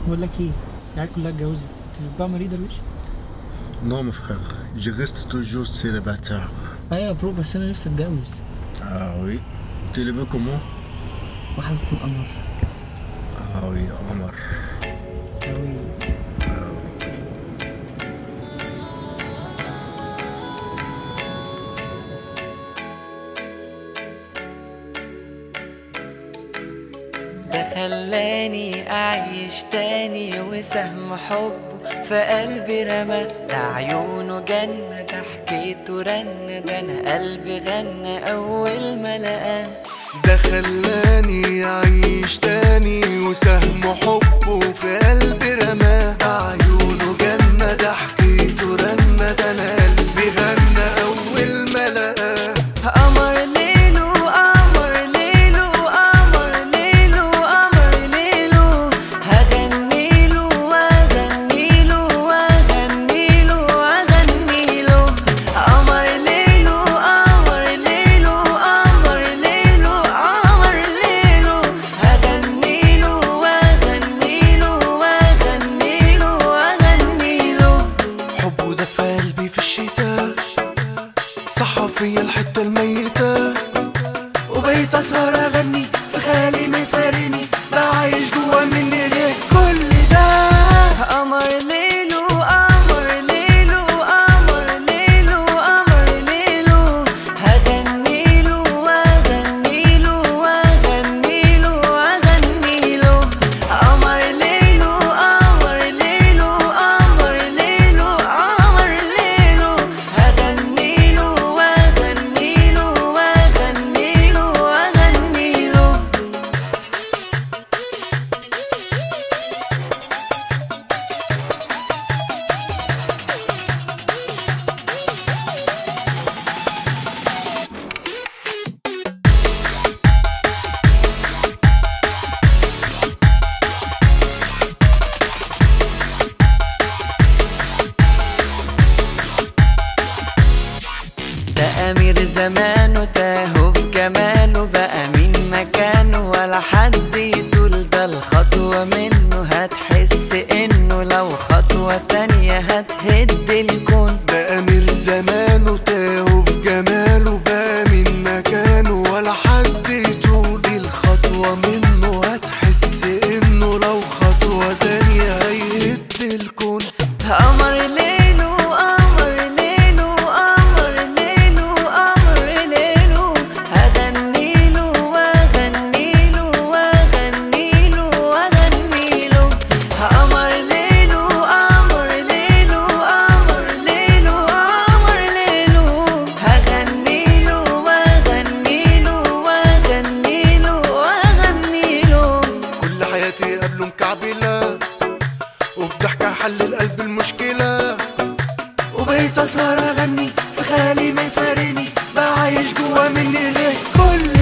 بقول لك ايه العيال كلها اتجوزت انت في بقى مريض وش Non, mon frère, je reste toujours célibataire. ايوه يا برو بس انا نفسي اتجوز Ah oui. Tu le veux comment واحده تكون قمر Ah oui, Omar. أوي. ده خلاني أعيش تاني وسهم حبه في قلبي رمى ده عيونه جنة ده حكيته رنة ده أنا قلبي غنى أول ما لقاه ده خلاني أعيش تاني وسهم حبه في قلبي رماه عيونه جنة ده حكيته رنة ده أنا قلبي غنى أول ما لقاه قمر ليلو قمر ليلو قمر ليلو قمر ليلو هغنيله واغنيله واغنيله واغنيله قمر ليلو قمر ليلو قمر ليلو قمر ليلو هغنيله واغنيله واغنيله واغنيله حبه ده في قلبي في الشتاء صحى فيا الحتة الميتة وبقيت أسهر أغني في خيالي ما يفارقني بعيش جوا مني ليه كل ده قمر ليلو قمر ليلو قمر ليلو قمر ليلو هغنيله واغنيله واغنيله واغنيله قمر ليلو قمر ليلو قمر ليلو قمر ليلو هغنيله واغنيله واغنيله واغنيله ده أمير زمانه تاهو في جماله بقى مين مكانه ولا حد يطول ده الخطوة منه هتحس إنه لو خطوة تانية هتهد الكون ده أمير زمانه تاهو في جماله بقى من مكانه ولا حد يطول الخطوة منه هتحس إنه لو خطوة تانية هيهد الكون قمر ليلو قمر ليلو قمر ليلو قمر ليلو هغنيله واغنيله واغنيله واغنيله قمر ليلو قمر ليلو قمر ليلو قمر ليلو هغنيله واغنيله واغنيله واغنيله كل حياتي قبله مكعبلة وبضحكة حل القلب المشكلة وبقيت أسهر أغني في خيالي ما يفارقني بعيش جوا مني ليه كل